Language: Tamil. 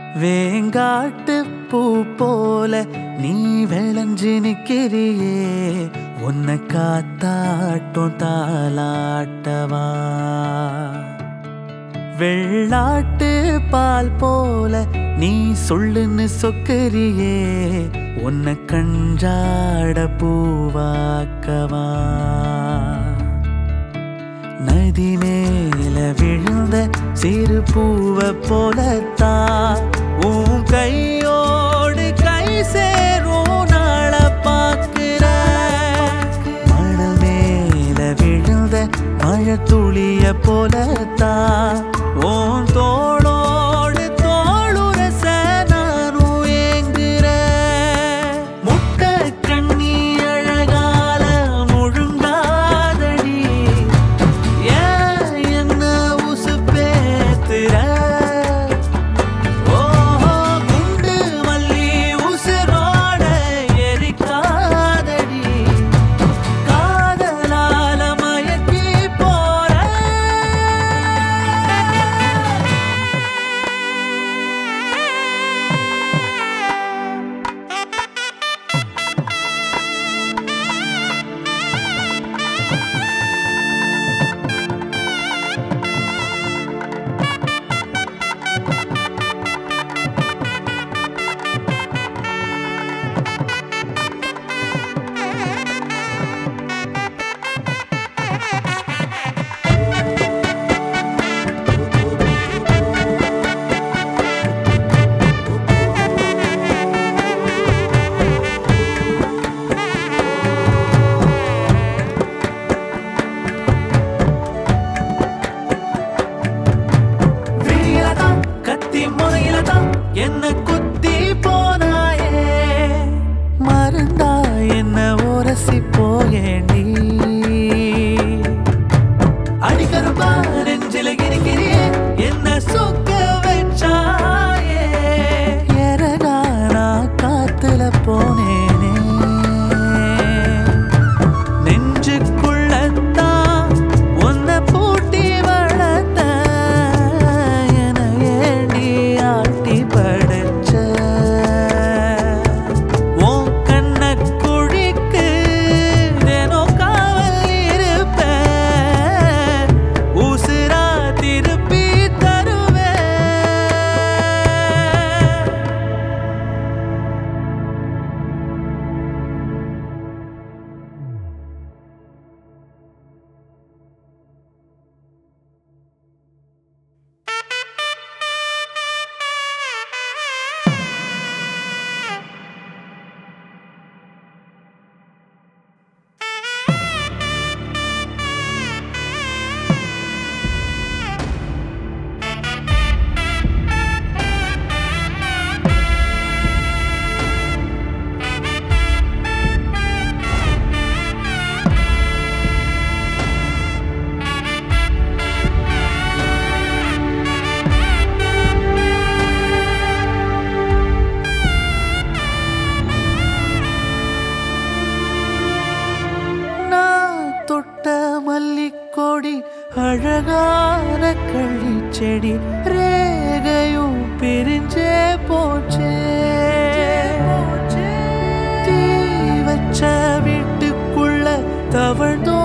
வேங்காட்டு பூ போல நீ விளைஞ்சு நிக்கிறியே உன்னை காத்தாட்டும் தாலாட்டவா வெள்ளாட்டு பால் போல நீ சொல்லுன்னு சொக்கரியே உன்னை கஞ்சாட பூவாக்கவா நதி மேல விழுந்த சிறு பூவை போலத்தான் உன் கையோடு கை சேரும் நாள பார்க்கிற மணல் மேல விழுந்த மழை துளிய போலத்தான் உன் தோளோடு தோளுரச நானும் ஏங்குற முட்டை கண்ணி அழகால முழுங்காதடி ஏன் என்ன உசுப்பேத்துற? ஓஹோ, குண்டு மல்லி உசுரோட எரிக்காதடி. காதலால மயக்கி போற விழியிலதான், கத்தி முனையிலதான் என்ன குத்தி போனாயே மருந்தா என்ன உரசி போயேண்டி அடிக்கருப்பா நெஞ்சில இருக்கிறியே என்ன சொக்க வச்சாயே எரடா நான் காத்துல போனேனே நெஞ்சுக்குள்ளத்தான் உன்னை பூட்டி வளர்த்த என ஏண்டி ஆட்டி படைச்ச உன் கண்ணக் குழிக்கு தினம் காவல் இருப்பேன் உசுரா திருப்பி தருவேன் நான் தொட்ட மல்லிக்கொடி அழகான கள்ளி செடி ரேகையும் பிரிஞ்சே போச்சே தீ வச்ச வீட்டுக்குள்ள தவழ்ந்தோ